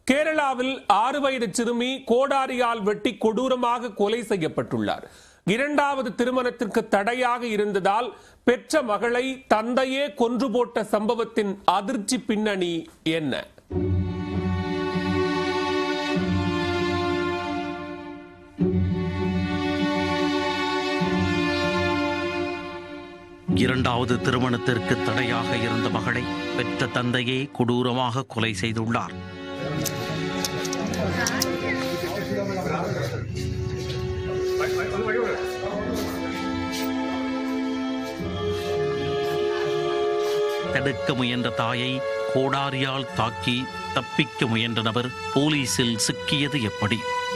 கேரளாவில் ஆறு வயது சிறுமி கோடாரியால் வெட்டி கொடூரமாக கொலை செய்யப்பட்டுள்ளார் இரண்டாவது திருமணத்திற்கு தடையாக இருந்ததால் பெற்ற மகளை தந்தையே கொன்று போட்ட சம்பவத்தின் அதிர்ச்சி பின்னணி என்ன இரண்டாவது திருமணத்திற்கு தடையாக இருந்த மகளை பெற்ற தந்தையே கொடூரமாக கொலை செய்துள்ளார் தடுக்க முயன்ற தாயை கோடாரியால் தாக்கி தப்பிக்க முயன்ற நபர் போலீசில் சிக்கியது எப்படி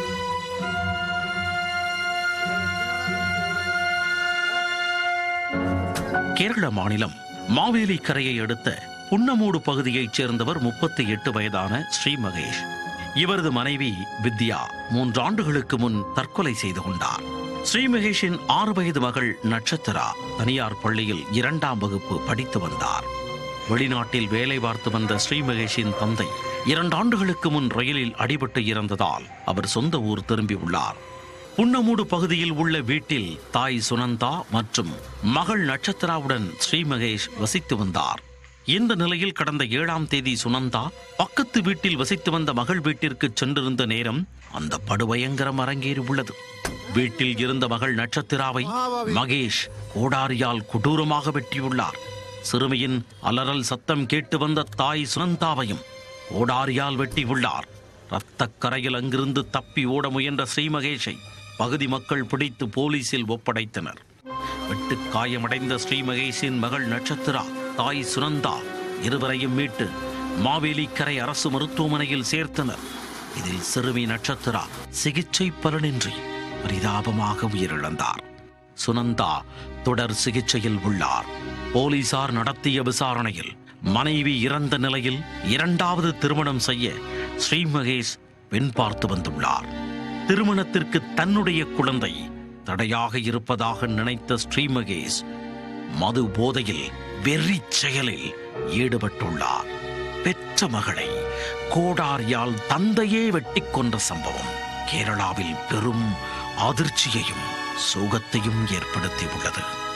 கேரள மாநிலம் மாவேலி கரையை அடுத்த புன்னமூடு பகுதியைச் சேர்ந்தவர் முப்பத்தி எட்டு வயதான ஸ்ரீ மகேஷ் இவரது மனைவி வித்யா மூன்றாண்டுகளுக்கு முன் தற்கொலை செய்து கொண்டார் ஸ்ரீ மகேஷின் ஆறு வயது மகள் நட்சத்திரா தனியார் பள்ளியில் இரண்டாம் வகுப்பு படித்து வந்தார் வெளிநாட்டில் வேலை பார்த்து வந்த ஸ்ரீ மகேஷின் தந்தை இரண்டு ஆண்டுகளுக்கு முன் ரயிலில் அடிபட்டு இறந்ததால் அவர் சொந்த ஊர் திரும்பியுள்ளார் புன்னமூடு பகுதியில் உள்ள வீட்டில் தாய் சுனந்தா மற்றும் மகள் நட்சத்திராவுடன் ஸ்ரீ மகேஷ் வசித்து வந்தார் இந்த நிலையில் கடந்த ஏழாம் தேதி சுனந்தா பக்கத்து வீட்டில் வசித்து வந்த மகள் வீட்டிற்கு சென்றிருந்த நேரம் அந்த படுபயங்கரம் அரங்கேறி உள்ளது வீட்டில் இருந்த மகள் நட்சத்திராவை மகேஷ் கோடாரியால் கொடூரமாக வெட்டியுள்ளார் சிறுமியின் அலறல் சத்தம் கேட்டு வந்த தாய் சுனந்தாவையும் கோடாரியால் வெட்டியுள்ளார் இரத்தக் கரையில் அங்கிருந்து தப்பி ஓட முயன்ற ஸ்ரீமகேஷை பகுதி மக்கள் பிடித்து போலீசில் ஒப்படைத்தனர் வெட்டு காயமடைந்த ஸ்ரீமகேஷின் மகள் நட்சத்திரா தாய் சுனந்தா இருவரையும் மீட்டு மாவேலிக்கரை அரசு மருத்துவமனையில் சேர்த்தனர் இதில் சிறுமி நட்சத்திரா சிகிச்சை பலனின்றி பரிதாபமாக உயிரிழந்தார் சுனந்தா தொடர் சிகிச்சையில் உள்ளார் போலீசார் நடத்திய விசாரணையில் மனைவி இறந்த நிலையில் இரண்டாவது திருமணம் செய்ய ஸ்ரீ மகேஷ் பெண் பார்த்து வந்துள்ளார் திருமணத்திற்கு தன்னுடைய குழந்தை தடையாக இருப்பதாக நினைத்த ஸ்ரீ மகேஷ் மது போதையில் வெறி செயலில் ஈடுபட்டுள்ளார் பெற்ற மகளை கோடாரியால் தந்தையே வெட்டிக் கொன்ற சம்பவம் கேரளாவில் பெரும் அதிர்ச்சியையும் சோகத்தையும் ஏற்படுத்தியுள்ளது